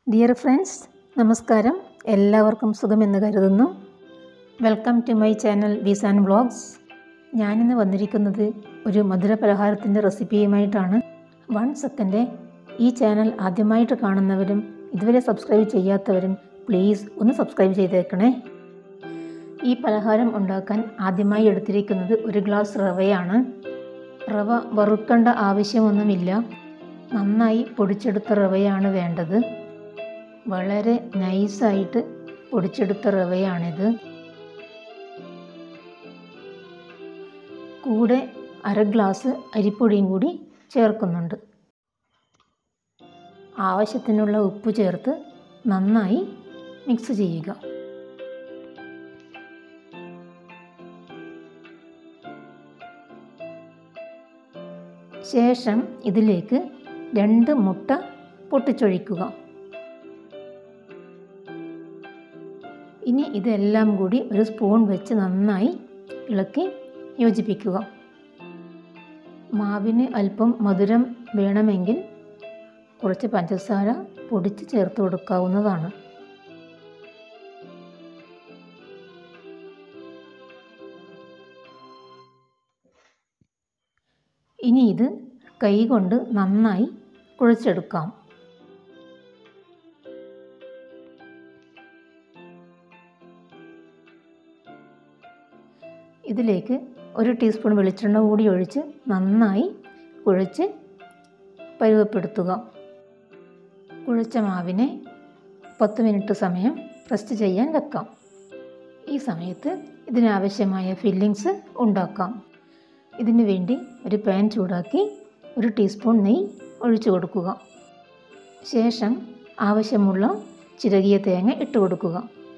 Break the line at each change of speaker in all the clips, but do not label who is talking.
dear friends നമസ്കാരം എല്ലാവർക്കും സുഖമെന്ന് കരുതുന്നു വെൽക്കം ടു മൈ ചാനൽ വിസാൻ വ്ളോഗ്സ് ഞാനിന്ന് വന്നിരിക്കുന്നത് ഒരു മധുര പലഹാരത്തിൻ്റെ റെസിപ്പിയുമായിട്ടാണ് വൺ സെക്കൻഡ് ഈ ചാനൽ ആദ്യമായിട്ട് കാണുന്നവരും ഇതുവരെ സബ്സ്ക്രൈബ് ചെയ്യാത്തവരും പ്ലീസ് ഒന്ന് സബ്സ്ക്രൈബ് ചെയ്തേക്കണേ ഈ പലഹാരം ഉണ്ടാക്കാൻ ആദ്യമായി എടുത്തിരിക്കുന്നത് ഒരു ഗ്ലാസ് റവയാണ് റവ വറുക്കേണ്ട ആവശ്യമൊന്നുമില്ല നന്നായി പൊടിച്ചെടുത്ത റവയാണ് വേണ്ടത് വളരെ നൈസായിട്ട് പൊടിച്ചെടുത്ത റവയാണിത് കൂടെ അര ഗ്ലാസ് അരിപ്പൊടിയും കൂടി ചേർക്കുന്നുണ്ട് ആവശ്യത്തിനുള്ള ഉപ്പ് ചേർത്ത് നന്നായി മിക്സ് ചെയ്യുക ശേഷം ഇതിലേക്ക് രണ്ട് മുട്ട പൊട്ടിച്ചൊഴിക്കുക ഇനി ഇതെല്ലാം കൂടി ഒരു സ്പൂൺ വെച്ച് നന്നായി ഇളക്കി യോജിപ്പിക്കുക മാവിന് അല്പം മധുരം വേണമെങ്കിൽ കുറച്ച് പഞ്ചസാര പൊടിച്ച് ചേർത്ത് കൊടുക്കാവുന്നതാണ് ഇനി ഇത് കൈകൊണ്ട് നന്നായി കുഴച്ചെടുക്കാം ഇതിലേക്ക് ഒരു ടീസ്പൂൺ വെളിച്ചെണ്ണ കൂടി ഒഴിച്ച് നന്നായി കുഴച്ച് പരുവപ്പെടുത്തുക കുഴച്ച മാവിനെ പത്ത് മിനിറ്റ് സമയം റെസ്റ്റ് ചെയ്യാൻ വെക്കാം ഈ സമയത്ത് ഇതിനാവശ്യമായ ഫില്ലിങ്സ് ഉണ്ടാക്കാം ഇതിനു വേണ്ടി ഒരു പാൻ ചൂടാക്കി ഒരു ടീസ്പൂൺ നെയ്യ് ഒഴിച്ചു കൊടുക്കുക ശേഷം ആവശ്യമുള്ള ചിരകിയ തേങ്ങ ഇട്ട് കൊടുക്കുക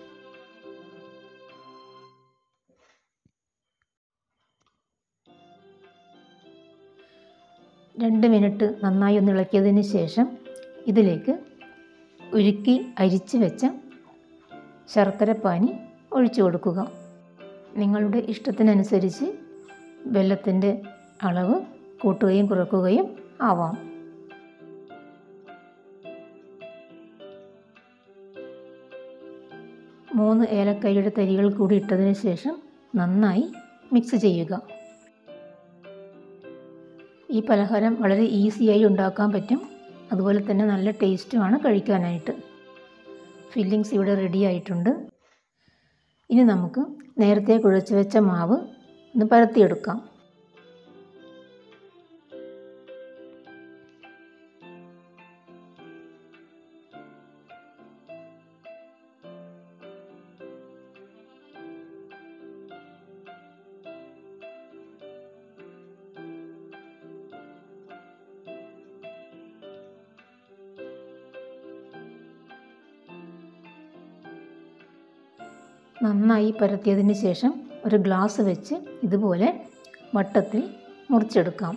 രണ്ട് മിനിറ്റ് നന്നായി ഒന്ന് ഇളക്കിയതിന് ശേഷം ഇതിലേക്ക് ഉരുക്കി അരിച്ച് വെച്ച ശർക്കരപ്പാനി ഒഴിച്ചു കൊടുക്കുക നിങ്ങളുടെ ഇഷ്ടത്തിനനുസരിച്ച് വെള്ളത്തിൻ്റെ അളവ് കൂട്ടുകയും കുറക്കുകയും ആവാം മൂന്ന് ഏലക്കായുടെ തരികൾ കൂടി ഇട്ടതിന് ശേഷം നന്നായി മിക്സ് ചെയ്യുക ഈ പലഹാരം വളരെ ഈസിയായി ഉണ്ടാക്കാൻ പറ്റും അതുപോലെ തന്നെ നല്ല ടേസ്റ്റുമാണ് കഴിക്കാനായിട്ട് ഫില്ലിങ്സ് ഇവിടെ റെഡി ആയിട്ടുണ്ട് ഇനി നമുക്ക് നേരത്തെ കുഴച്ച് വെച്ച മാവ് ഒന്ന് പരത്തിയെടുക്കാം നന്നായി പരത്തിയതിന് ശേഷം ഒരു ഗ്ലാസ് വെച്ച് ഇതുപോലെ വട്ടത്തിൽ മുറിച്ചെടുക്കാം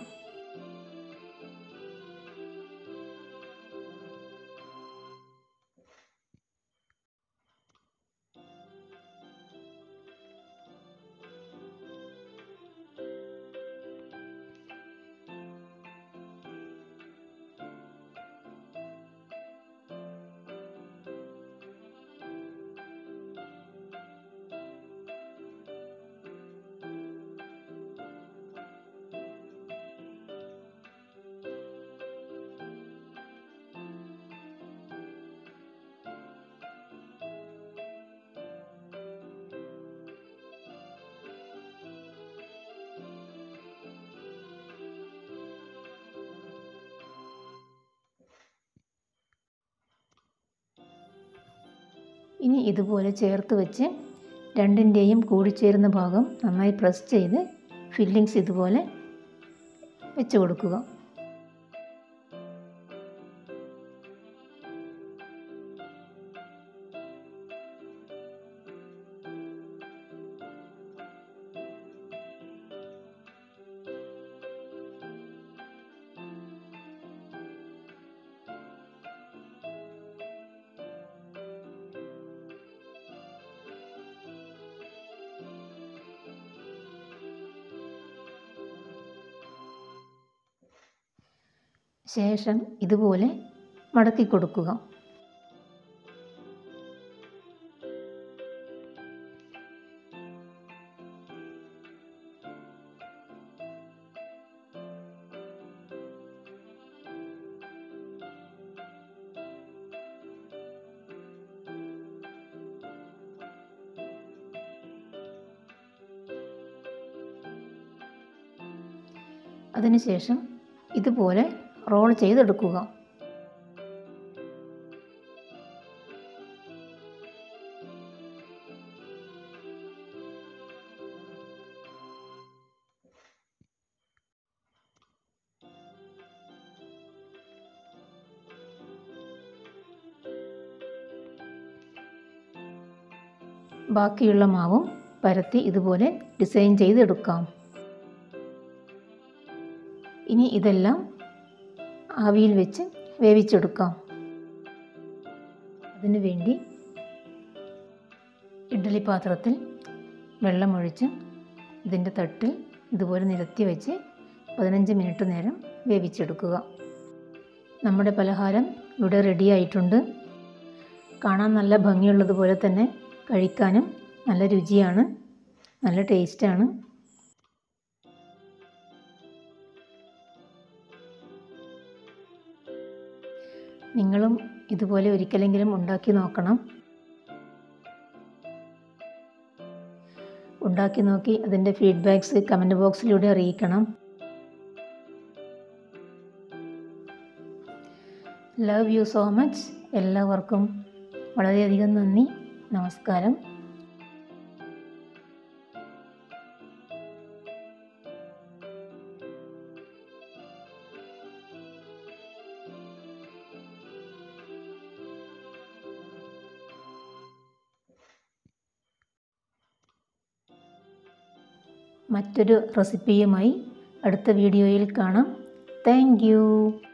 ഇനി ഇതുപോലെ ചേർത്ത് വെച്ച് രണ്ടിൻ്റെയും കൂടിച്ചേരുന്ന ഭാഗം നന്നായി പ്രസ് ചെയ്ത് ഫില്ലിങ്സ് ഇതുപോലെ വെച്ച് കൊടുക്കുക ശേഷം ഇതുപോലെ മടക്കി കൊടുക്കുക അതിനുശേഷം ഇതുപോലെ റോൾ ചെയ്തെടുക്കുക ബാക്കിയുള്ള മാവും പരത്തി ഇതുപോലെ ഡിസൈൻ ചെയ്തെടുക്കാം ഇനി ഇതെല്ലാം ആവിയിൽ വെച്ച് വേവിച്ചെടുക്കാം അതിനു വേണ്ടി ഇഡ്ഡലി പാത്രത്തിൽ വെള്ളമൊഴിച്ച് ഇതിൻ്റെ തട്ടിൽ ഇതുപോലെ നിരത്തി വെച്ച് പതിനഞ്ച് മിനിറ്റ് നേരം വേവിച്ചെടുക്കുക നമ്മുടെ പലഹാരം ഇവിടെ റെഡി ആയിട്ടുണ്ട് കാണാൻ നല്ല ഭംഗിയുള്ളതുപോലെ തന്നെ കഴിക്കാനും നല്ല രുചിയാണ് നല്ല ടേസ്റ്റാണ് നിങ്ങളും ഇതുപോലെ ഒരിക്കലെങ്കിലും ഉണ്ടാക്കി നോക്കണം ഉണ്ടാക്കി നോക്കി അതിൻ്റെ ഫീഡ്ബാക്ക്സ് കമൻറ്റ് ബോക്സിലൂടെ അറിയിക്കണം ലവ് യു സോ മച്ച് എല്ലാവർക്കും വളരെയധികം നന്ദി നമസ്കാരം മറ്റൊരു റെസിപ്പിയുമായി അടുത്ത വീഡിയോയിൽ കാണാം താങ്ക്